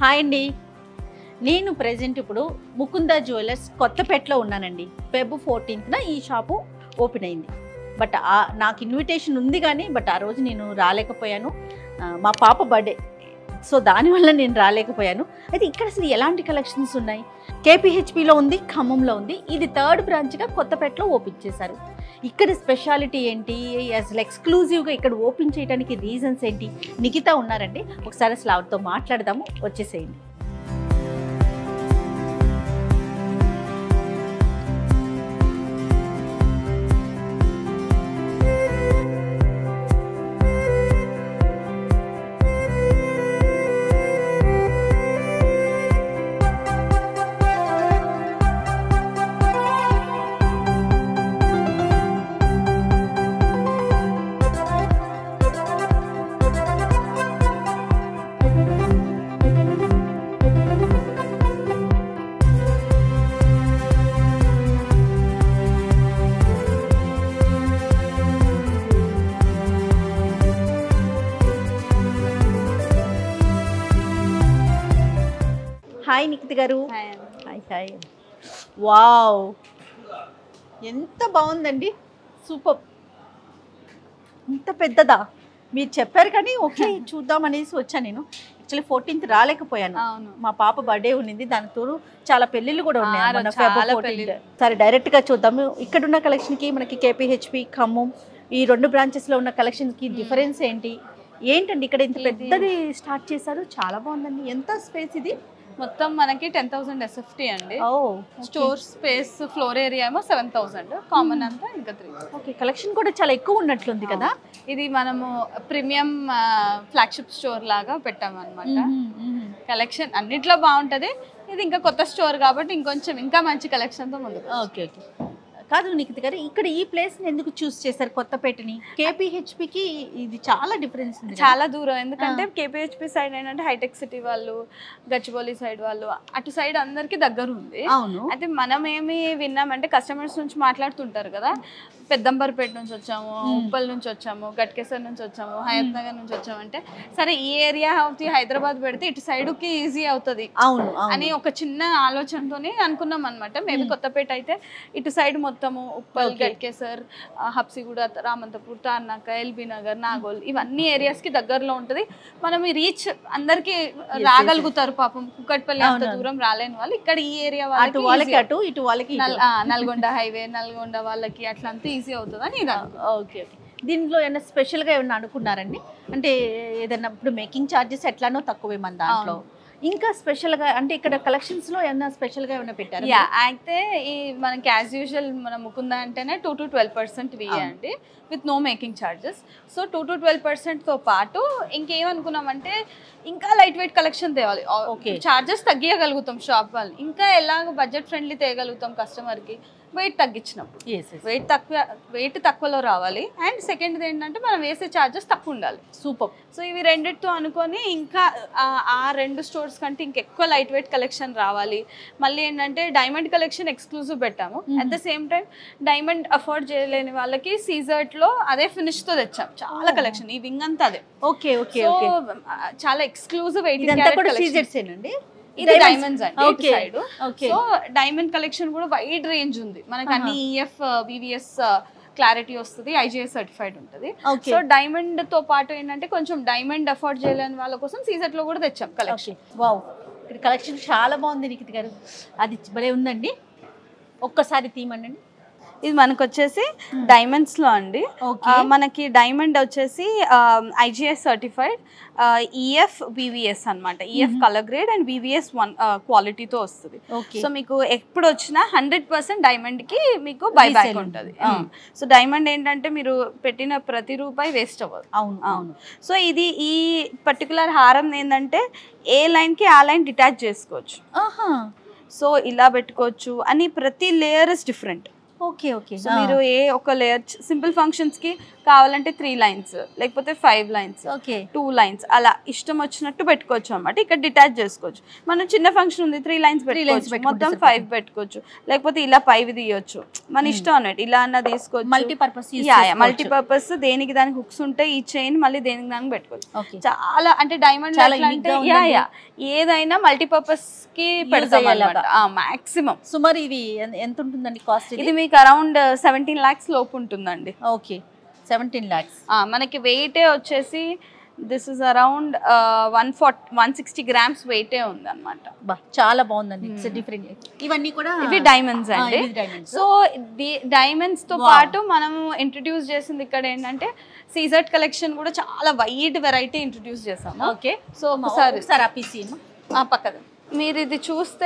Hi అండి నేను present ఇప్పుడు ముకుంద జ్యువెలర్స్ కొత్తపేటలో ఉన్నానండి ఫెబ్ ఫోర్టీన్త్న ఈ షాపు ఓపెన్ అయింది బట్ ఆ- నాకు ఇన్విటేషన్ ఉంది కానీ బట్ ఆ రోజు నేను రాలేకపోయాను ఆ, మా పాప బర్త్డే సో దానివల్ల నేను రాలేకపోయాను అయితే ఇక్కడ అసలు ఎలాంటి కలెక్షన్స్ ఉన్నాయి కేపీహెచ్పిలో ఉంది ఖమ్మంలో ఉంది ఇది థర్డ్ బ్రాంచ్గా కొత్తపేటలో ఓపెన్ చేశారు ఇక్కడ స్పెషాలిటీ ఏంటి అసలు ఎక్స్క్లూజివ్గా ఇక్కడ ఓపెన్ చేయడానికి రీజన్స్ ఏంటి నిఖిత ఉన్నారండి ఒకసారి అసలు ఆవిడతో మాట్లాడదాము వచ్చేసేయండి హాయ్ నిఖిత గారు హాయ్ హాయ్ వావ్ ఎంత బాగుందండి సూపర్ ఇంత పెద్దదా మీరు చెప్పారు కానీ ఓకే చూద్దాం అనేసి వచ్చాను నేను యాక్చువల్లీ ఫోర్టీన్త్ రాలేకపోయాను అవును మా పాప బర్త్డే ఉన్నింది దాని తోడు చాలా పెళ్ళిళ్ళు కూడా ఉన్నాయి ఆ, మన చాలా ఫెబ్ 14th. పెళ్ళిళ్ళు. సరే డైరెక్ట్ గా చూద్దాము ఇక్కడ ఉన్న కలెక్షన్ కి మనకి కేపీహెచ్పి ఖమ్మం ఈ రెండు బ్రాంచెస్ లో ఉన్న కలెక్షన్ కి డిఫరెన్స్ ఏంటి ఏంటండి ఇక్కడ ఇంత ఇది- పెద్దది స్టార్ట్ చేశారు చాలా బాగుందండి ఎంత స్పేస్ ఇది మొత్తం మనకి టెన్ థౌసండ్ ఎస్ఎఫ్టీ అండి ఓ స్టోర్ స్పేస్ ఫ్లోర్ ఏరియా ఏమో సెవెన్ థౌసండ్ కామన్ అంతా ఇంకా త్రీ ఓకే కలెక్షన్ కూడా చాలా ఎక్కువ ఉన్నట్లుంది కదా ఇది మనము ప్రీమియం ఫ్లాగ్షిప్ స్టోర్ లాగా పెట్టామన్నమాట కలెక్షన్ అన్నిట్లో బాగుంటది ఇది ఇంకా కొత్త స్టోర్ కాబట్టి ఇంకొంచెం ఇంకా మంచి కలెక్షన్ తో ముందుకు ఓకే ఓకే కాదు నిఖిత్ గారు ఇక్కడ ఈ ప్లేస్ ఎందుకు చూస్ చేశారు కొత్తపేటని KPHP కి ఇది చాలా డిఫరెన్స్ ఉంది కదా? చాలా దూరం ఎందుకంటే కేపీహెచ్పి సైడ్ ఏంటంటే హైటెక్ సిటీ వాళ్ళు గచ్చిబౌలి సైడ్ వాళ్ళు అటు సైడ్ అందరికి దగ్గర ఉంది అవును అయితే మనం ఏమి విన్నామంటే కస్టమర్స్ నుంచి మాట్లాడుతుంటారు కదా పెద్దంబర్పేట నుంచి వచ్చాము ఉప్పల్ నుంచి వచ్చాము గట్కేసర్ నుంచి వచ్చాము హయత్ నగర్ నుంచి వచ్చాము అంటే సరే ఈ ఏరియా ఆఫ్ ది హైదరాబాద్ పెడితే ఇటు సైడ్ కి ఈజీ అవుతుంది అవును అని అవును ఒక చిన్న ఆలోచనతోనే అనుకున్నాం అనమాట మేబీ కొత్తపేట అయితే ఇటు సైడ్ మొత్తము ఉప్పల్ Okay. గట్కేసర్ ఆ, హబ్సిగూడ రామంతపూర్ తార్నాక ఎల్బీ నగర్ నాగోల్ ఇవన్నీ ఏరియాస్ కి దగ్గరలో ఉంటది మనం ఈ రీచ్ అందరికి రాగలుగుతారు పాపం కుక్కట్పల్లి అంత అవునవును. దూరం రాలేని వాళ్ళు ఇక్కడ ఈ ఏరియా అటు వాళ్ళకి అటు ఇటు వాళ్ళకి నల్- ఆ, నల్గొండ హైవే నల్గొండ వాళ్ళకి అట్లా అంతా ఈజీ అవుతుంది అని ఇది అనుకున్నాం. ఓకే ఓకే దీనిలో ఏమైనా స్పెషల్ గా ఏమైనా అనుకున్నారండి అంటే ఏదైనా ఇప్పుడు మేకింగ్ ఛార్జెస్ ఎట్లానో తక్కువే మన దాంట్లో ఇంకా స్పెషల్ గా అంటే ఇక్కడ కలెక్షన్స్ లో ఏమైనా స్పెషల్ గా ఏమైనా పెట్టారా యా అయితే ఈ మనకి యాజ్ యూజువల్ మన ముకుంద అంటేనే టూ టు ట్వెల్వ్ పర్సెంట్ అండి with no making charges so two to twelve పర్సెంట్తో పాటు ఇంకేమనుకున్నామంటే ఇంకా లైట్ వెయిట్ కలెక్షన్ తేవాలి Okay. ఛార్జెస్ తగ్గియగలుగుతాం షాప్ వాళ్ళు ఇంకా ఎలాగ బడ్జెట్ ఫ్రెండ్లీ తేయగలుగుతాం కస్టమర్కి వెయిట్ తగ్గించినప్పుడు వెయిట్ తక్కువ వెయిట్ తక్కువలో రావాలి అండ్ సెకండ్ ఏంటంటే మనం వేసే ఛార్జెస్ తక్కువ ఉండాలి సూపర్ సో ఇవి రెండిటితో అనుకొని ఇంకా ఆ- ఆ రెండు స్టోర్స్ కంటే ఇంకెక్కువ లైట్ వెయిట్ కలెక్షన్ రావాలి మళ్ళీ ఏంటంటే డైమండ్ కలెక్షన్ ఎక్స్క్లూజివ్ పెట్టాము at the same time diamond afford చేయలేని వాళ్ళకి సీజర్ట్ లో అదే ఫినిష్ తో తెచ్చాం చాలా Oh. కలెక్షన్ ఈ వింగ్ అంతా అదే ఓకే ఓకే సో ఓకే చాలా ఎక్స్క్లూజివ్ ఇదంతా కూడా సీజర్స్ ఏనండి ఇది డైమండ్స్ అండి okay side okay so diamond collection కూడా వైడ్ రేంజ్ ఉంది మనకి ఆహా. అన్ని ఈఎఫ్ వివిఎస్ క్లారిటీ వస్తుంది ఐజిఎస్ సర్టిఫైడ్ ఉంటుంది ఓకే సో డైమండ్ తో పాటు ఏంటంటే కొంచెం డైమండ్ అఫోర్డ్ చేయలేని వాళ్ళ కోసం సీజర్ లో కూడా తెచ్చాం కలెక్షన్ ఓకే వావ్ ఇక్కడ కలెక్షన్ చాలా బాగుంది నిఖిత్ గారు అది భలే ఉందండి ఒక్కసారి తీయమండి ఇది మనకు వచ్చేసి డైమండ్స్ లో అండి ఓకే ఆ, మనకి డైమండ్ వచ్చేసి ఐజిఎస్ సర్టిఫైడ్ ఈఎఫ్ వివిఎస్ అనమాట EF colour grade and VVS one క్వాలిటీతో వస్తుంది ఓకే సో మీకు ఎప్పుడు వచ్చినా హండ్రెడ్ పర్సెంట్ డైమండ్ కి మీకు బై బ్యాక్ Resale ఉంటుంది ఉంటుంది. సో డైమండ్ ఏంటంటే మీరు పెట్టిన ప్రతి రూపాయి వేస్ట్ అవ్వదు అవును అవును సో ఇది ఈ పర్టికులర్ హారం ఏంటంటే ఏ లైన్ కి ఆ లైన్ డిటాచ్ చేసుకోవచ్చు ఆహా సో ఇలా పెట్టుకోవచ్చు అని ప్రతి layer is different okay okay so మీరు ఏ ఒక లేయర్ సింపుల్ ఫంక్షన్స్ కి కావాలంటే త్రీ లైన్స్ లేకపోతే five lines okay two lines అలా ఇష్టం వచ్చినట్టు పెట్టుకోవచ్చు అన్నమాట ఇక్కడ డిటాచ్ చేసుకోవచ్చు మనం చిన్న ఫంక్షన్ ఉంది త్రీ లైన్స్ Three lines పెట్టుకోవచ్చు పెట్టుకుంటే మొత్తం ఫైవ్ పెట్టుకోవచ్చు లేకపోతే ఇలా పైవి తీయొచ్చు మన ఇష్టం అన్నట్టు ఇలా అన్న తీసుకోవచ్చు మల్టీపర్పస్ మల్టీ పర్పస్ దేనికి దానికి హుక్స్ ఉంటే ఈ చైన్ మళ్ళీ దేనికి దానికి పెట్టుకోవచ్చు ఓకే చాలా అంటే డైమండ్ చాలా ఎట్లా unique అంటే గా యా ఉందండి. యా ఏదైనా మల్టీపర్పస్ కి పెడతాం అయ్యేలాగా. మాక్సిమం సుమారు ఇవి ఎన్- ఎంత ఉంటుందండి కాస్ట్ ఇది ఇది మీకు అరౌండ్ సెవెంటీన్ లాక్స్ లోపు ఉంటుందండి ఓకే సెవెంటీన్ ల్యాక్స్ ఆ, మనకి వెయిటే వచ్చేసి this is around one forty one sixty grams వెయిటే ఉంది అనమాట బా చాలా బాగుందండి ఇట్స్ డిఫరెంట్ ఇవన్నీ కూడా ఇవి డైమండ్స్ ఆ, అండి ఇవి diamonds. సో డైమండ్స్ తో Wow. పాటు మనం ఇంట్రడ్యూస్ చేసింది ఇక్కడ ఏంటంటే సీజర్ట్ కలెక్షన్ కూడా చాలా వైడ్ వెరైటీ ఇంట్రడ్యూస్ చేసాము ఓకే సో ఒకసారి ఒకసారి ఆ పీసీ ఆ, పక్కన మీరు ఇది చూస్తే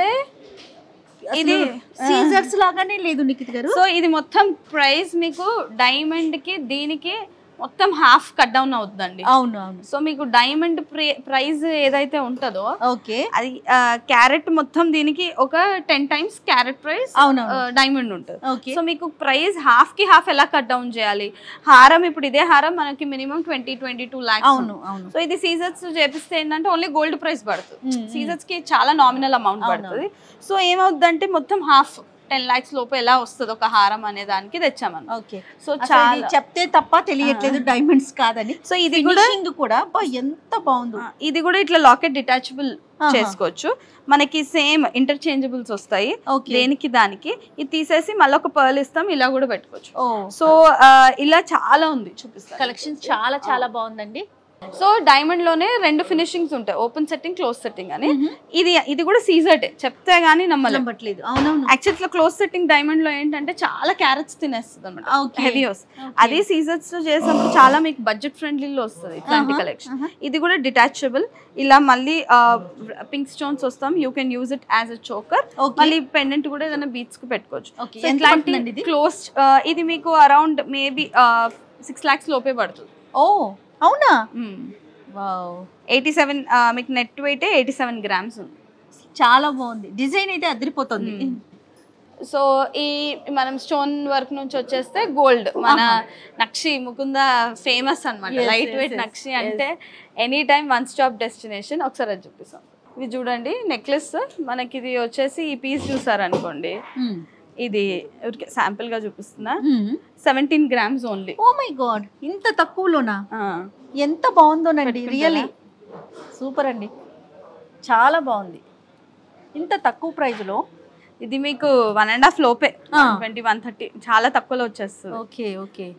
ఇది సీజర్స్ లాగానే లేదు నిఖిత్ గారు సో ఇది మొత్తం ప్రైస్ మీకు డైమండ్ కి దీనికి మొత్తం హాఫ్ కట్ డౌన్ అవుతుందండి అవును అవును సో మీకు డైమండ్ ప్రైస్ ఏదైతే ఉంటుందో ఓకే అది క్యారెట్ మొత్తం దీనికి ఒక టెన్ టైమ్స్ క్యారెట్ ప్రైస్ అవును డైమండ్ ఉంటుంది ఓకే సో మీకు ప్రైస్ హాఫ్ కి హాఫ్ ఎలా కట్ డౌన్ చేయాలి హారం ఇప్పుడు ఇదే హారం మనకి minimum twenty twenty two lakhs అవును అవును సో ఇది సీజర్స్ చేపిస్తే ఏంటంటే ఓన్లీ గోల్డ్ ప్రైస్ పడుతుంది మ్మ్, మ్మ్. సీజర్స్ కి చాలా నామినల్ అమౌంట్ అవును, పడుతుంది సో ఏమవుద్దంటే మొత్తం హాఫ్ టెన్ లాక్స్ లోపు ఎలా వస్తుంది ఒక హారం అనే దానికి తెచ్చామన్న ఓకే సో అసలు ఇది చాలా చెప్తే తప్ప తెలియట్లేదు డైమండ్స్ కాదని సో ఇది కూడా ఫినిషింగ్ కూడా అబ్బా, ఎంత బాగుందో ఆ, ఇది కూడా ఇట్లా లాకెట్ డిటాచబుల్ ఆహా. చేసుకోవచ్చు మనకి సేమ్ ఇంటర్చేంజబుల్స్ వస్తాయి ఓకే దేనికి దానికి ఇది తీసేసి మళ్ళీ ఒక పర్ల్ ఇస్తాం ఇలా కూడా పెట్టుకోవచ్చు ఓ సో ఆ, ఇలా చాలా ఉంది చూపిస్తాను కలెక్షన్ చాలా చాలా బాగుందండి సో డైమండ్ లోనే రెండు ఫినిషింగ్స్ ఉంటాయి ఓపెన్ సెట్టింగ్ క్లోజ్ సెట్టింగ్ అని ఇది ఇది కూడా సీజర్టే చెప్తే గానీ నమ్మలేం నమ్మట్లేదు అవునవును యాక్చువల్ ఇట్లా క్లోజ్ సెట్టింగ్ డైమండ్ లో ఏంటంటే చాలా క్యారెట్స్ తినేస్తుంది అనమాట Okay. హెవీ వస్తుంది Okay. అదే సీజర్స్ లో చేసినప్పుడు చాలా మీకు బడ్జెట్ ఫ్రెండ్లీలో వస్తుంది ఇట్లాంటి Uh-huh, కలెక్షన్ uh-huh. ఇది కూడా డిటాచబుల్ ఇలా మళ్ళీ పింక్ స్టోన్స్ వస్తాం you can use it as a choker Okay. మళ్ళీ పెండెంట్ కూడా ఏదైనా బీట్స్ కు పెట్టుకోవచ్చు Okay. So ఎంత ఇట్లాంటి పడుతుందండి ఇది? క్లోజ్ ఇది మీకు అరౌండ్ మేబీ సిక్స్ లాక్స్ లోపే పడుతుంది ఓ అవునా వావ్ ఎయిటీ సెవెన్ మీకు net weight eighty seven grams ఉంది చాలా బాగుంది డిజైన్ అయితే అదిరిపోతుంది సో ఈ మనం స్టోన్ వర్క్ నుంచి వచ్చేస్తే గోల్డ్ మన నక్షి ముకుంద ఫేమస్ అన్నమాట Yes, light yes, weight yes, Nakshi అంటే any time one stop destination ఒకసారి అది చూపిస్తాం ఇది చూడండి నెక్లెస్ మనకి ఇది వచ్చేసి ఈ పీస్ చూసారనుకోండి ఇది శాంపుల్ గా చూపిస్తున్నా seventeen grams only oh my god ఇంత తక్కువలోనా ఎంత బాగుందోనండి పెట్టుకుంటారా? రియల్లీ సూపర్ అండి చాలా బాగుంది ఇంత తక్కువ ప్రైజ్లో ఇది మీకు వన్ అండ్ హాఫ్ లోపే ఆ. ట్వంటీ వన్ థర్టీ చాలా తక్కువలో వచ్చేస్తుంది ఓకే ఓకే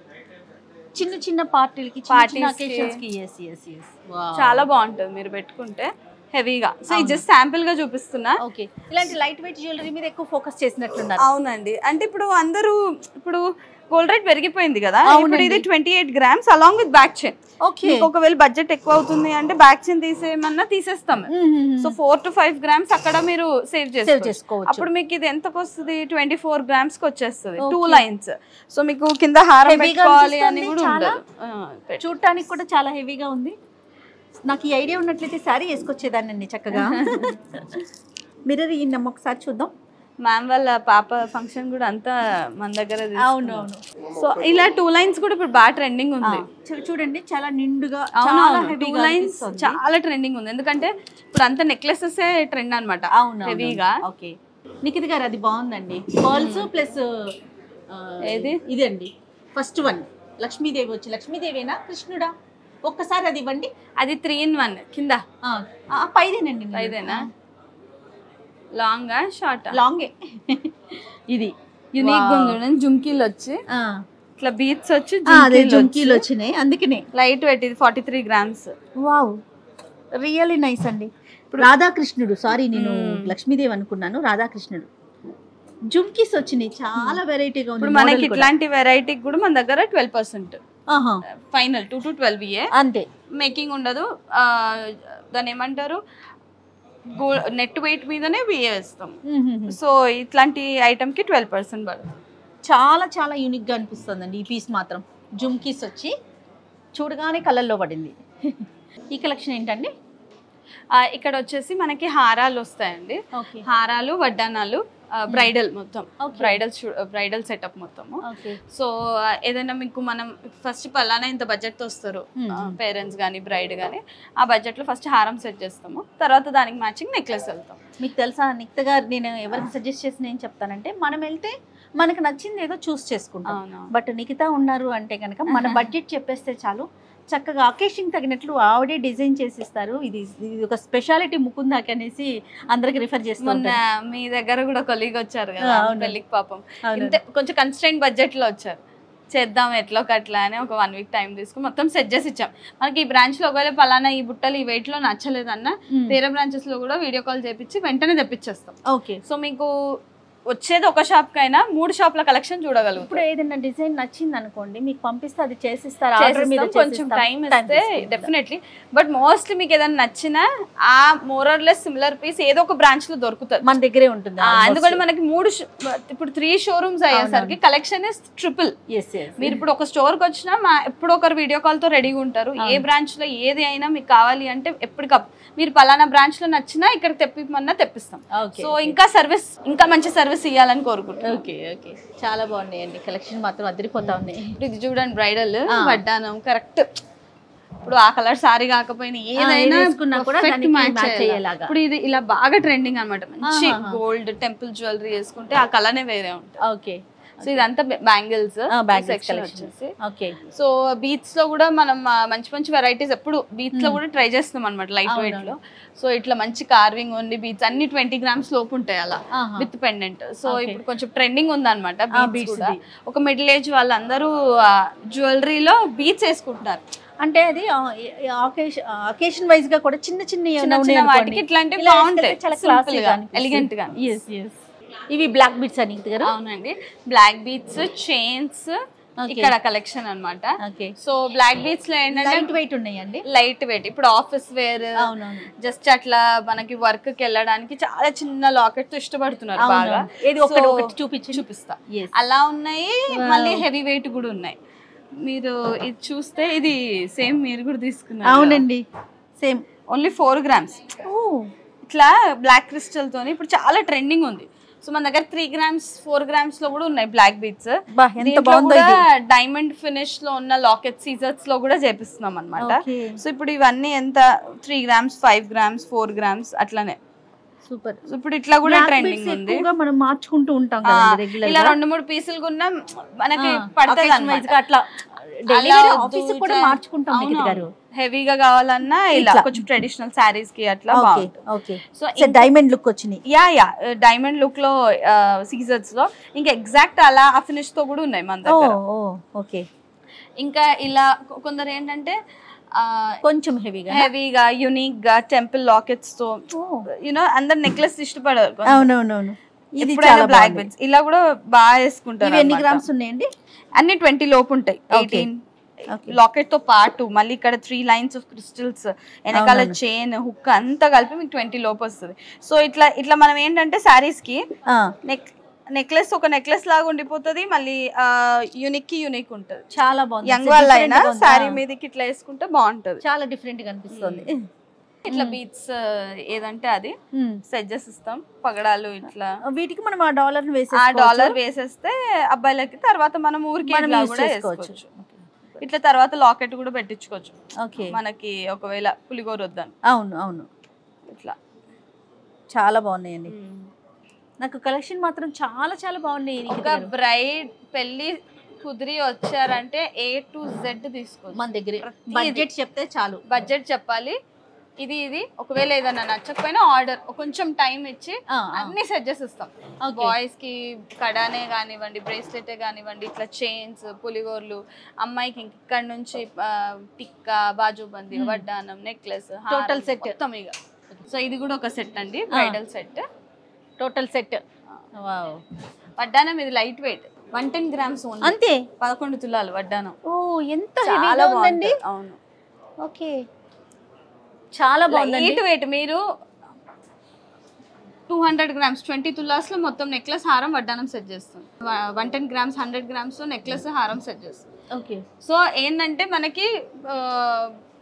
చిన్న చిన్న పార్టీలకి Parties చిన్న కి. occasions కి ఎస్ ఎస్ ఎస్ చాలా బాగుంటుంది మీరు పెట్టుకుంటే హెవీగా సో ఇది జస్ట్ శాంపుల్ గా చూపిస్తున్నా ఓకే ఇలాంటి లైట్ వెయిట్ జ్యువెలరీ మీద ఎక్కువ ఫోకస్ చేసినట్లున్నారు అవునండి అంటే ఇప్పుడు అందరూ ఇప్పుడు గోల్డ్ రేట్ పెరిగిపోయింది కదా అవునండి. ఇప్పుడు ఇది twenty eight grams along with back chain okay మీకు ఒకవేళ బడ్జెట్ ఎక్కువ అవుతుంది అంటే బ్యాక్ చైన్ తీసేయమన్నా తీసేస్తాం so four to five grams అక్కడ మీరు సేవ్ సేవ్ చేసుకోవచ్చు చేసుకోవచ్చు అప్పుడు మీకు ఇది ఎంతకు వస్తుంది ట్వంటీ ఫోర్ గ్రామ్స్ కి వచ్చేస్తుంది టూ Okay. లైన్స్ సో మీకు కింద హారం Heavy గా పెట్టుకోవాలి అని అనిపిస్తుంది కూడా చాలా. ఉండదు ఆ, పెట్టు. చూడటానికి కూడా చాలా హెవీగా ఉంది నాకు ఈ ఐడియా ఉన్నట్లయితే శారీ వేసుకొచ్చేదాన్ని చక్కగా మిర్రర్ ఈ నమ్మ ఒకసారి చూద్దాం మ్యామ్ వాళ్ళ పాప ఫంక్షన్ కూడా అంతా మన దగ్గర అవును అవును సో ఇలా టూ లైన్స్ కూడా ఇప్పుడు బాగా ట్రెండింగ్ ఉంది చూ- చూడండి చాలా నిండుగా చాలా అవును టూ హెవీగా లైన్స్ అనిపిస్తుంది. చాలా ట్రెండింగ్ ఉంది ఎందుకంటే ఇప్పుడు అంత నెక్లెసెస్ ట్రెండ్ అనమాట అవును హెవీగా ఓకే నిఖిత్ గారు అది బాగుందండి పర్ల్స్ ప్లస్ ఏది? ఇదండి ఫస్ట్ వన్ లక్ష్మీదేవి వచ్చి లక్ష్మీదేవేనా కృష్ణుడా ఒక్కసారి అది ఇవ్వండి అది త్రీ ఇన్ వన్ కింద ఆ, ఆ, పైదేనండి నేను. ఐదేనా లాంగ్ షార్ట్ లాంగే ఇది యునిక్ Wow. ఉంది చూడండి జుమ్కీలు వచ్చి ఆ, ఇట్లా బీట్స్ వచ్చి ఆ, అదే జుంకీలు వచ్చినాయి అందుకనే లైట్ వెయిట్ ఇది forty three grams wow really nice అండి రాధాకృష్ణుడు సారీ నేను Hmm. లక్ష్మీదేవి అనుకున్నాను రాధాకృష్ణుడు జుమ్కీస్ వచ్చినాయి చాలా వెరైటీగా ఉంది ఇప్పుడు మనకి model కూడా. ఇట్లాంటి వెరైటీకి కూడా మన దగ్గర ట్వెల్వ్ పర్సెంట్ ఆహా, ఫైనల్ టూ టు ట్వెల్వ్ ఇయే అంతే మేకింగ్ ఉండదు ఆ, దాన్ని ఏమంటారు నెట్ వెయిట్ మీదనే బిఏ వేస్తాం సో ఇట్లాంటి ఐటమ్ కి ట్వెల్వ్ పర్సెంట్ పడుతుంది చాలా చాలా యూనిక్ గా అనిపిస్తుందండి ఈ పీస్ మాత్రం జుమ్కీస్ వచ్చి చూడగానే కలర్లో పడింది ఈ కలెక్షన్ ఏంటండి ఆ, ఇక్కడ వచ్చేసి మనకి హారాలు వస్తాయండి ఓకే హారాలు వడ్డానాలు బ్రైడల్ మొత్తం Okay. బ్రైడల్ బ్రైడల్ సెటప్ మొత్తము ఓకే సో ఏదైనా మీకు మనం ఫస్ట్ పలానా ఇంత బడ్జెట్తో వస్తారు Hmm. పేరెంట్స్ కానీ బ్రైడ్ కానీ ఆ బడ్జెట్లో ఫస్ట్ హారం సెట్ చేస్తాము తర్వాత దానికి మ్యాచింగ్ నెక్లెస్ వెళ్తాం మీకు తెలుసా నిక్త గారు నేను ఎవరికి సజెస్ట్ చేసిన ఏం చెప్తానంటే మనం వెళ్తే మనకు నచ్చింది ఏదో చూస్ చేసుకుంటాం అవును బట్ నిఖిత ఉన్నారు అంటే కనుక మన బడ్జెట్ చెప్పేస్తే చాలు చక్కగా అకేషన్ తగినట్లు ఆవిడే డిజైన్ చేసి ఇస్తారు ఇది ఇది ఒక స్పెషాలిటీ ముకుందాకి అనేసి అందరికి రిఫర్ చేస్తూ మొన్న ఉంటారు. మీ దగ్గర కూడా కొలీగ్ వచ్చారు కదా ఆ, అవును. పెళ్ళికి పాపం అవును. ఇంతే కొంచెం కన్స్టెంట్ బడ్జెట్ లో వచ్చారు చేద్దాం ఎట్లో కట్లా అని ఒక వన్ వీక్ టైం తీసుకుని మొత్తం సెట్ చేసి ఇచ్చాం మనకి ఈ బ్రాంచ్ లో ఒకవేళ పలానా ఈ బుట్టలు ఈ వెయిట్ లో నచ్చలేదన్నా మ్మ్. వేరే బ్రాంచెస్ లో కూడా వీడియో కాల్ చేపించి వెంటనే తెప్పించేస్తాం ఓకే సో మీకు వచ్చేది ఒక షాప్ కైనా మూడు షాప్ల కలెక్షన్ చూడగలుగుతాం ఇప్పుడు ఏదైనా డిజైన్ నచ్చింది అనుకోండి మీకు పంపిస్తే అది చేసిస్తారు ఆర్డర్ మీద చేసిస్తాం. కొంచెం చేసిస్తాం. టైం Time ఇస్తే తీసుకుంటాం. డెఫినెట్లీ బట్ మోస్ట్లీ మీకు ఏదైనా నచ్చినా ఆ మోరర్లెస్ సిమిలర్ పీస్ ఏదో ఒక బ్రాంచ్ లో దొరుకుతుంది మన దగ్గరే ఉంటుంది ఆ, ఎందుకంటే మనకి మూడు ష- ఇప్పుడు త్రీ షోరూమ్స్ అయ్యేసరికి collection is triple yes yes మీరు ఇప్పుడు ఒక స్టోర్ కి వచ్చినా మా ఎప్పుడు ఒకరు వీడియో కాల్ తో రెడీగా ఉంటారు ఏ బ్రాంచ్ లో ఏది అయినా మీకు కావాలి అంటే ఎప్పటికప్పుడు మీరు పలానా బ్రాంచ్ లో నచ్చినా ఇక్కడ తెప్పిమన్నా తెప్పిస్తాం ఓకే సో ఇంకా సర్వీస్ ఇంకా మంచి సర్వీస్ ఇవ్వాలని కోరుకుంటున్నాం ఓకే ఓకే చాలా బాగున్నాయండి కలెక్షన్ మాత్రం అదిరిపోతా ఉన్నాయి ఇప్పుడు ఇది చూడండి బ్రైడల్ ఆ. వడ్డానం కరెక్ట్ ఇప్పుడు ఆ కలర్ సారీ కాకపోయినా ఏదైనా ఏది వేసుకున్నా కూడా perfect దానికి match match అయ్యేలా. అయ్యేలాగా. ఇప్పుడు ఇది ఇలా బాగా ట్రెండింగ్ అన్నమాట మంచి ఆహాహా. గోల్డ్ టెంపుల్ జ్యువెలరీ వేసుకుంటే ఆ కలర్నే వేరే ఉంటుంది ఓకే సో ఇదంతా బ్యాంగిల్స్ బ్యాంగిల్స్ సెక్షన్ కలెక్షన్ వచ్చేసి ఓకే సో బీచ్ లో కూడా మనం ఆ, మంచి మంచి వెరైటీస్ ఎప్పుడు బీచ్ లో కూడా ట్రై చేస్తున్నాం అనమాట లైట్ అవునవును. వెయిట్ లో సో ఇట్లా మంచి కార్వింగ్ ఉంది బీచ్ అన్ని ట్వంటీ గ్రామ్స్ లోపు ఉంటాయి అలా ఆహా. With pendant so Okay. ఇప్పుడు కొంచెం ట్రెండింగ్ ఉంది అనమాట ఆ, బీచ్ beads కూడా ది. ఒక మిడిల్ ఏజ్ వాళ్ళందరూ జ్యువెలరీలో బీచ్ వేసుకుంటున్నారు అంటే అది అకేషన్ వైజ్ గా కూడా చిన్న చిన్న చిన్న చిన్న వాటికి ఇట్లాంటివి బాగుంటాయి చాలా Simple క్లాసీ గా, elegant గా ఎస్ ఎస్ ఇవి బ్లాక్ బిట్స్ అని గారు అవునండి బ్లాక్ బీట్స్ చైన్స్ Okay. ఇక్కడ కలెక్షన్ అన్నమాట ఓకే సో బ్లాక్ బీట్స్ లో ఏంటంటే లైట్ వెయిట్ ఉన్నాయండి లైట్ వెయిట్ ఇప్పుడు ఆఫీస్ వేర్ అవునవును జస్ట్ అట్లా మనకి వర్క్ కి వెళ్ళడానికి చాలా చిన్న లాకెట్ తో ఇష్టపడుతున్నారు బాగా అవునవును. ఏది ఒకటి So, ఒకటి చూపించు చూపిస్తా ఎస్ అలా ఉన్నాయి మళ్ళీ హెవీ వెయిట్ కూడా ఉన్నాయి మీరు ఇది చూస్తే ఇది సేమ్ మీరు కూడా తీసుకున్నారు అవునండి same only four grams oh ఇట్లా బ్లాక్ క్రిస్టల్ తోని ఇప్పుడు చాలా ట్రెండింగ్ ఉంది సో మన దగ్గర త్రీ గ్రామ్స్ ఫోర్ గ్రామ్స్ లో కూడా ఉన్నాయి బ్లాక్ బీట్స్ బా ఎంత బాగుందో ఇది డైమండ్ ఫినిష్ లో ఉన్న లాకెట్ సీజర్స్ లో కూడా చేపిస్తున్నాం అనమాట Okay. సో ఇప్పుడు ఇవన్నీ ఎంత three grams five grams four grams అట్లనే సూపర్ సో ఇప్పుడు ఇట్లా కూడా ట్రెండింగ్ ఉంది ఎక్కువగా మనం మార్చుకుంటూ ఉంటాం ఆ, కదా రెగ్యులర్ ఇలా రెండు మూడు పీసులు కొన్నా మనకి పడుతుంది అన్నమాట. అట్లా అలా ఆఫీస్ వద్దు, కూడా ఇట్లా- మార్చుకుంటాం అవును, నిఖిత్ గారు హెవీగా కావాలన్నా ఇలా ఇట్లా. కొంచెం ట్రెడిషనల్ శారీస్ కి అట్లా ఓకే బాగుంటుంది okay so so diamond look వచ్చినాయి యా యా డైమండ్ లుక్ లో సీజర్స్ లో ఇంకా ఎగ్జాక్ట్ అలా ఆ ఫినిష్ తో కూడా ఉన్నాయి మన ఓ దగ్గర ఓ ఓకే ఇంకా ఇలా కొ- కొందరు ఏంటంటే కొంచెం హెవీగా హెవీగా యునిక్ గా టెంపుల్ లాకెట్స్ తో యునో అందరు నెక్లెస్ ఇష్టపడరు కొందరు. అవునవునవును ఇది ఎప్పుడైనా చాలా బ్లాక్ బాగుంది. బెడ్స్ ఇలా కూడా బాగా వేసుకుంటారు ఇవి ఎన్ని అన్నమాట. గ్రామ్స్ ఉన్నాయండి అన్ని ట్వంటీ లోపు ఉంటాయి Okay. Eighteen Okay. లాకెట్ తో పాటు మళ్ళీ ఇక్కడ త్రీ లైన్స్ ఆఫ్ క్రిస్టల్స్ వెనకాల అవునవును. చైన్ హుక్ అంతా కలిపి మీకు ట్వంటీ లోపు వస్తుంది సో ఇట్లా ఇట్లా మనం ఏంటంటే శారీస్ కి ఆ, నెక్ నెక్లెస్ ఒక నెక్లెస్ లాగా ఉండిపోతుంది మళ్ళీ యూనిక్ కి యూనిక్ ఉంటుంది చాలా బాగుంది యంగ్ It's వాళ్ళ different అయినా గా ఉంది. శారీ ఆ, మీదకి ఇట్లా వేసుకుంటే బాగుంటది చాలా డిఫరెంట్ గా అనిపిస్తుంది ఇట్లా బీట్స్ ఏదంటే అది మ్మ్. సెట్ చేసిస్తాం పగడాలు ఇట్లా వీటికి మనం ఆ డాలర్ ఆ డాలర్ వేసేస్తే అబ్బాయిలకి తర్వాత మనం ఊరికి మనం ఇట్లా use కూడా చేసుకోవచ్చు. వేసుకోవచ్చు ఇట్లా తర్వాత లాకెట్ కూడా పెట్టించుకోవచ్చు ఓకే మనకి ఒకవేళ పులిగోర వద్దాను అవును అవును ఇట్లా చాలా బాగున్నాయండి నాకు కలెక్షన్ మాత్రం చాలా చాలా బాగున్నాయి నిఖిత్ ఒక గారు. బ్రైడ్ పెళ్లి కుదిరి వచ్చారంటే ఏ టు జెడ్ తీసుకోవచ్చు మన దగ్గర ప్రతిదీ. బడ్జెట్ చెప్తే చాలు బడ్జెట్ చెప్పాలి ఇది ఇది ఒకవేళ ఏదైనా నచ్చకపోయినా ఆర్డర్ కొంచెం టైం ఇచ్చి ఆ, ఆ. అన్ని సెట్ చేసి ఇస్తాం Okay. బాయ్స్ కి కడానే కానివ్వండి బ్రేస్లెట్ కానివ్వండి ఇట్లా చైన్స్ పులిగోర్లు అమ్మాయికి ఇంక ఇక్కడ నుంచి ఆ, టిక్కా బాజుబంది Hmm. వడ్డానం నెక్లెస్ Total set. మొత్తం ఇక సో ఇది కూడా ఒక సెట్ అండి bridal set total set wow వడ్డానం ఇది light weight one ten grams only అంతే పదకొండు తులాలు వడ్డానం ఓ ఎంత చాలా హెవీగా ఉందండి బాగుంది అవును ఓకే చాలా బాగుందండి లైట్ వెయిట్ మీరు టూ హండ్రెడ్ గ్రామ్స్ ట్వంటీ తులాస్ లో మొత్తం నెక్లెస్ హారం వడ్డానం సెట్ చేస్తుంది one ten grams hundred grams లో నెక్లెస్ హారం సెట్ చేస్తుంది ఓకే సో ఏంటంటే మనకి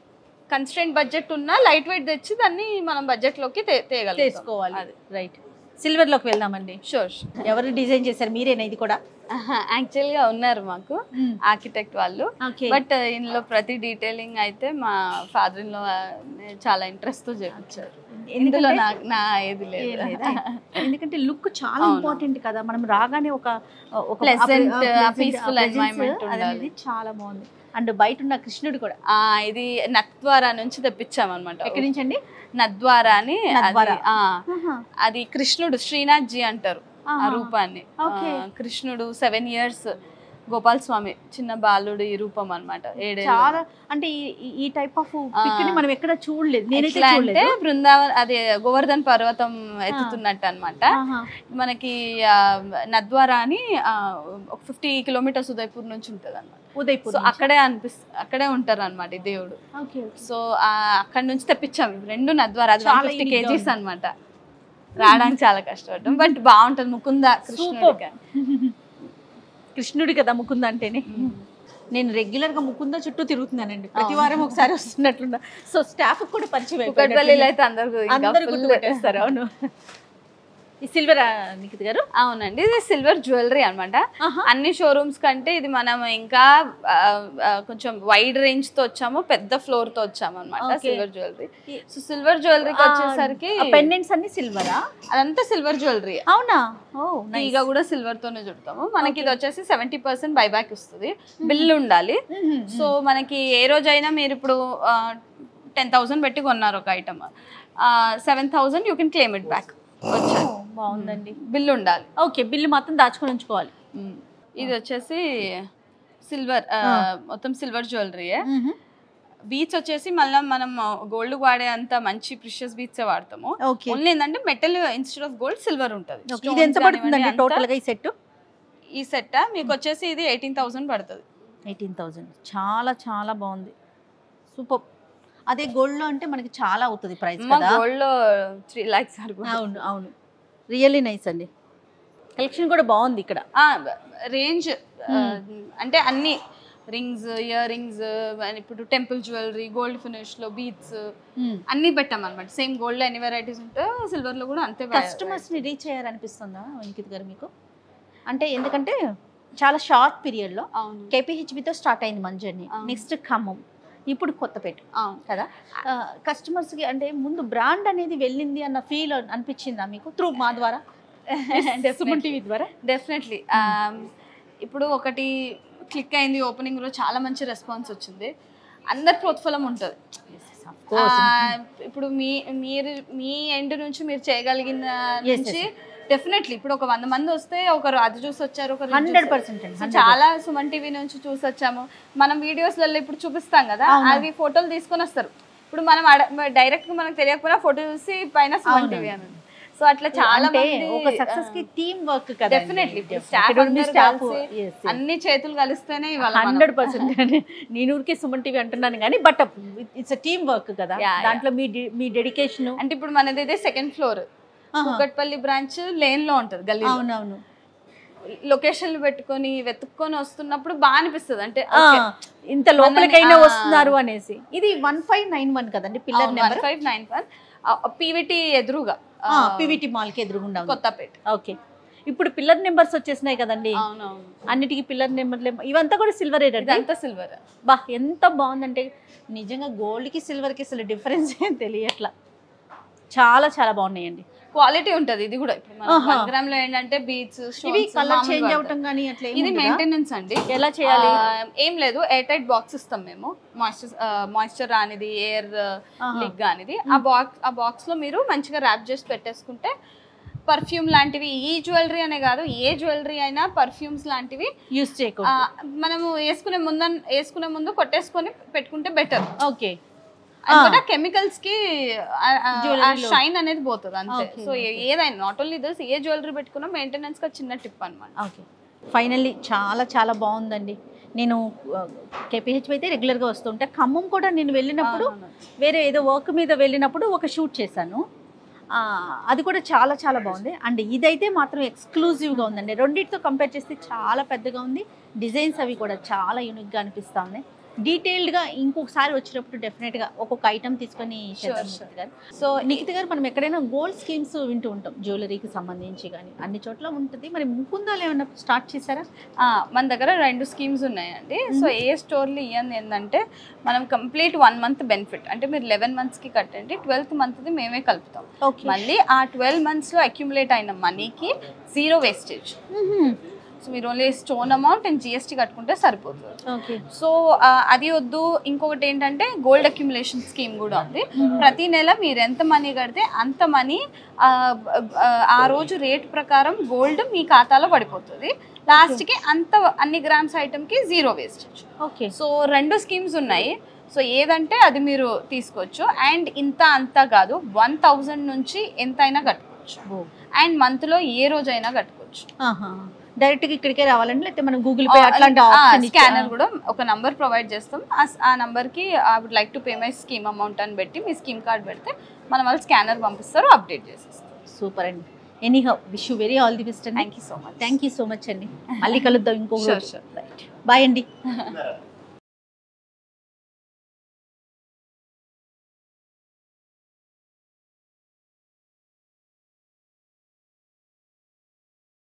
కన్స్టెంట్ బడ్జెట్ ఉన్న లైట్ వెయిట్ తెచ్చి దాన్ని మనం బడ్జెట్ లోకి తే- తేయగలుగుతాం తీసుకోవాలి అది రైట్ సిల్వర్ లోకి వెళ్దామండి షూర్ ఎవరు డిజైన్ చేశారు మీరేనా ఇది కూడా యాక్చువల్ గా ఉన్నారు మాకు ఆర్కిటెక్ట్ వాళ్ళు ఓకే బట్ ఇందులో ప్రతి డీటెయిలింగ్ అయితే మా ఫాదర్ ఇన్ లో చాలా ఇంట్రెస్ట్ తో చేయించారు ఇందులో నా నా ఏది ఏం లేదు లేదా? ఎందుకంటే లుక్ చాలా అవును. ఇంపార్టెంట్ కదా మనం రాగానే ఒక ఒక Pleasant, ఆ, pleasant, peaceful ఆ presence environment అనేది ఉండాలి. చాలా బాగుంది అండ్ బయట ఉన్న కృష్ణుడు కూడా ఆ, ఇది నత్వారా నుంచి తెప్పించాం అనమాట ఎక్కడి నుంచి అండి నద్వారా అని అది- నద్వారా. ఆ, అది కృష్ణుడు శ్రీనాథ్ జీ అంటారు ఆ రూపాన్ని Okay. ఆ, కృష్ణుడు సెవెన్ ఇయర్స్ గోపాల్ స్వామి చిన్న బాలుడు ఈ రూపం అనమాట ఏడేళ్ళు చాలా అంటే ఈ- ఈ- ఈ టైప్ ఆఫ్ పిక్ ని మనం ఎక్కడ చూడలేదు నేనైతే ఎట్లా అంటే చూడలేదు బృందావన్ అదే గోవర్ధన్ పర్వతం ఎత్తుతున్నట్టు అనమాట ఆహా. మనకి ఆ, నద్వారా అని ఆ, ఒక ఫిఫ్టీ కిలోమీటర్స్ ఉదయపూర్ నుంచి ఉంటుంది అనమాట ఉదయపూర్ సో అక్కడే అనిపిస్ అక్కడే ఉంటారు అనమాట ఈ దేవుడు ఓకే సో ఆ, అక్కడ నుంచి తెప్పించాం ఇవి రెండు నద్వారా అది చాలా ఫిఫ్టీ unique గా కేజీస్ ఉంది. అనమాట రావడానికి చాలా కష్టపడ్డాం బట్ బాగుంటది ముకుంద కృష్ణుడికి కృష్ణుడి కదా ముకుంద అంటేనే నేను రెగ్యులర్ గా ముకుంద చుట్టూ తిరుగుతున్నానండి ప్రతి వారం ఒకసారి వస్తున్నట్లున్నా సో స్టాఫ్ కూడా పరిచయం కుక్కట్పల్లిలో అయితే అందరు అందరు గుర్తుపెట్టేస్తారు అవును ఈ సిల్వర్ నిఖిత్ గారు అవునండి ఇది సిల్వర్ జ్యువెలరీ అన్నమాట ఆహా. అన్ని షోరూమ్స్ కంటే ఇది మనం ఇంకా ఆ, ఆ, కొంచెం వైడ్ రేంజ్ తో వచ్చాము పెద్ద ఫ్లోర్ తో వచ్చాము అనమాట Okay. Silver jewellery so silver జ్యువెలరీకి వచ్చేసరికి పెండెంట్స్ అన్ని సిల్వరా అదంతా సిల్వర్ జ్యువెలరీ అవునా ఓ ఈగ కూడా సిల్వర్ తోనే చుడతాము మనకి ఇది వచ్చేసి సెవెంటీ పర్సెంట్ బైబ్యాక్ ఇస్తుంది బిల్ ఉండాలి సో మనకి ఏ రోజైనా మీరు ఇప్పుడు టెన్ థౌసండ్ పెట్టి కొన్నారు ఒక item seven thousand you can claim it back వచ్చేది బాగుందండి బిల్ ఉండాలి ఓకే బిల్లు మాత్రం దాచుకొని ఉంచుకోవాలి మ్మ్. ఇది వచ్చేసి సిల్వర్ మొత్తం సిల్వర్ జ్యువెలరీ బీచ్ వచ్చేసి మళ్ళీ మనం గోల్డ్ వాడే అంత మంచి ప్రిషియస్ బీచ్ వాడతాము ఓకే ఓన్లీ ఏంటంటే metal instead of gold silver ఉంటుంది ఇది ఎంత పడుతుందండి టోటల్ గా ఈ సెట్ ఈ సెట్ మీకు వచ్చేసి ఇది ఎయిటీన్ థౌసండ్ పడుతుంది ఎయిటీన్ థౌజండ్ చాలా చాలా బాగుంది సూపర్ అదే గోల్డ్ లో అంటే మనకి చాలా అవుతుంది ప్రైస్ మా కదా గోల్డ్ లో త్రీ లాక్స్ వరకు అవును అవును రియల్లీ నైస్ అండి కలెక్షన్ కూడా బాగుంది ఇక్కడ రేంజ్ అంటే అన్ని రింగ్స్ ఇయర్ రింగ్స్ ఇప్పుడు టెంపుల్ జ్యువెలరీ గోల్డ్ ఫినిష్ లో బీట్స్ అన్ని పెట్టాం అనమాట సేమ్ గోల్డ్ ఎన్ని వెరైటీస్ ఉంటాయో సిల్వర్ లో కూడా అంతే కస్టమర్స్ ని రీచ్ అయ్యారనిపిస్తుందా వెంకిత్ గారు మీకు అంటే ఎందుకంటే చాలా షార్ట్ పీరియడ్ లో అవును కేపీహెచ్బితో స్టార్ట్ అయింది మన జర్నీ అవును. నెక్స్ట్ ఖమ్మం ఇప్పుడు కొత్తపేట అవును కదా కస్టమర్స్ కి అంటే ముందు బ్రాండ్ అనేది వెళ్ళింది అన్న ఫీల్ అనిపించిందా మీకు త్రూ మా ద్వారా సుమన్ టీవీ ద్వారా డెఫినెట్లీ ఇప్పుడు ఒకటి క్లిక్ అయింది ఓపెనింగ్ లో చాలా మంచి రెస్పాన్స్ వచ్చింది అందరి ప్రోత్ఫలం ఉంటుంది ఆ, ఇప్పుడు మీ మీరు మీ ఎండ్ నుంచి మీరు చేయగలిగిన Yes, నుంచి డెఫినెట్లీ ఇప్పుడు ఒక వంద మంది వస్తే ఒకరు అది చూసి వచ్చారు ఒకరు ఇది హండ్రెడ్ చూసి- పర్సెంట్ అండి సో 100%. చాలా సుమన్ టీవీ నుంచి చూసి వచ్చాము మనం వీడియోస్లలో ఇప్పుడు చూపిస్తాం కదా అవును. అవి ఫోటోలు తీసుకొని వస్తారు ఇప్పుడు మనం డైరెక్ట్ గా మనకు తెలియకపోయినా ఫోటో చూసి పైన సుమన్ అవును. టీవీ అని సో అట్లా చాలా అంటే మంది ఒక సక్సెస్ కి టీమ్ వర్క్ కదా డెఫినెట్లీ స్టాఫ్ అన్ని చేతులు కలిస్తేనే ఇవాళ మనం- హండ్రెడ్ పర్సెంట్ నేను ఊరికే సుమన్ టీవీ అంటున్నాను కానీ బట్ ఇట్స్ టీమ్ వర్క్ కదా Yeah, yeah. దాంట్లో మీ de- మీ డెడికేషన్ అంటే ఇప్పుడు మనది ఇదే second floor Kukatpally branch lane లో ఉంటది గల్లీ అవునవును లొకేషన్లు పెట్టుకొని వెతుక్కొని వస్తున్నప్పుడు బాగా అనిపిస్తుంది అంటే ఆ, ఇంత లోపలికైనా మనని- ఆ. వస్తున్నారు అనేసి ఇది వన్ ఫైవ్ నైన్ వన్ కదండి pillar number five nine one PVT ఎదురుగా ఆ, పివిటి మాల్ కి ఎదురుగుండా ఉంది కొత్తపేట ఓకే ఇప్పుడు పిల్లర్ నెంబర్స్ వచ్చేసినాయి కదండి అవునవును అన్నిటికీ పిల్లర్ నెంబర్లు ఇవంతా కూడా సిల్వర్ రేట్ ఇదంతా సిల్వర్ బా ఎంత బాగుందంటే నిజంగా గోల్డ్ కి సిల్వర్ కి అసలు డిఫరెన్స్ ఏం తెలియట్లా చాలా చాలా బాగున్నాయండి క్వాలిటీ ఉంటది ఇది కూడా ఇప్పుడు మన ఆహా. వన్ గ్రామ్ లో ఏంటంటే బీట్స్ ఇవి కలర్ చేంజ్ అవటం కానీ అట్లా ఏం ఇది ఉండదా? మెయింటెనెన్స్ అండి ఎలా చేయాలి ఆ, ఏం లేదు ఎయిర్ టైట్ బాక్స్ ఇస్తాం మేము మాయిశ్చర్ మాయిశ్చర్ రానిది ఎయిర్ ఆహా. లీక్ కానిది ఆ బాక్స్ ఆ బాక్స్ లో మీరు మంచిగా ర్యాప్ చేసి పెట్టేసుకుంటే పర్ఫ్యూమ్ లాంటివి ఈ జ్యువెలరీ అనే కాదు ఏ జ్యువెలరీ అయినా పర్ఫ్యూమ్స్ లాంటివి యూస్ ఆ, చేయకూడదు మనము వేసుకునే ముందు వేసుకునే ముందు కొట్టేసుకొని పెట్టుకుంటే బెటర్ ఓకే అందుకని కెమికల్స్ కి Jewelry లో. షైన్ అనేది పోతుంది అంతే Okay, సో ఏదైనా నాట్ ఓన్లీ దిస్ ఏ జ్యువెలరీ పెట్టుకున్నా మెయింటెనెన్స్ కి చిన్న టిప్ అనమాట ఓకే ఫైనల్లీ చాలా చాలా బాగుందండి నేను కేపీహెచ్ అయితే రెగ్యులర్గా వస్తుంటా ఖమ్మం కూడా నేను వెళ్ళినప్పుడు వేరే ఏదో వర్క్ మీద వెళ్ళినప్పుడు ఒక షూట్ చేశాను ఆ, అది కూడా చాలా చాలా బాగుంది అండ్ ఇదైతే మాత్రం ఎక్స్క్లూజివ్గా ఉందండి రెండింటితో కంపేర్ చేస్తే చాలా పెద్దగా ఉంది డిజైన్స్ అవి కూడా చాలా యూనిక్గా అనిపిస్తూ ఉన్నాయి డీటెయిల్డ్ గా ఇంకొకసారి వచ్చినప్పుడు డెఫినెట్ గా ఒక్కొక్క ఐటమ్ తీసుకొని చేద్దాం sure. నిఖిత గారు సో నిఖిత గారు మనం ఎక్కడైనా గోల్డ్ స్కీమ్స్ వింటూ ఉంటాం జ్యువెలరీకి సంబంధించి కానీ అన్ని చోట్ల ఉంటుంది మరి ముకుందాలు ఏమన్నా స్టార్ట్ చేశారా మన దగ్గర రెండు స్కీమ్స్ ఉన్నాయండి సో ఏ స్టోర్లు ఇవ్వండి ఏంటంటే మనం కంప్లీట్ వన్ మంత్ బెనిఫిట్ అంటే మీరు లెవెన్ మంత్స్కి కట్టండి ట్వెల్త్ మంత్ది మేమే కలుపుతాం ఓకే మళ్ళీ ఆ ట్వెల్వ్ మంత్స్లో అక్యుములేట్ అయిన మనీకి జీరో వేస్టేజ్ సో మీరు only stone amount and GST కట్టుకుంటే సరిపోతుంది ఓకే సో ఆ, అది వద్దు ఇంకొకటి ఏంటంటే గోల్డ్ అక్యుములేషన్ స్కీమ్ కూడా ఉంది ప్రతి నెల మీరు ఎంత మనీ కడితే అంత మనీ ఆ రోజు రేట్ ప్రకారం గోల్డ్ మీ ఖాతాలో పడిపోతుంది లాస్ట్కి అంత అన్ని గ్రామ్స్ ఐటమ్కి జీరో వేస్టేజ్ ఓకే సో రెండు స్కీమ్స్ ఉన్నాయి సో ఏదంటే అది మీరు తీసుకోవచ్చు అండ్ ఇంత అంత కాదు వన్ థౌజండ్ నుంచి ఎంతైనా కట్టుకోవచ్చు అండ్ మంత్లో ఏ రోజైనా కట్టుకోవచ్చు డైరెక్ట్ గా ఇక్కడికే రావాలండి లేకపోతే మనం గూగుల్ పే అట్లాంటి ఆప్షన్ స్కానర్ కూడా ఒక నంబర్ ప్రొవైడ్ చేస్తాం ఆ- ఆ నంబర్కి I would like to pay my scheme amount అని పెట్టి మీ స్కీమ్ కార్డ్ పెడితే మన వాళ్ళు స్కానర్ పంపిస్తారు అప్డేట్ చేసేస్తారు సూపర్ అండి anyhow wish very all the best అండి thank you so much thank you so much అండి మళ్ళీ కలుద్దాం ఇంకో Sure, sure. బాయ్ అండి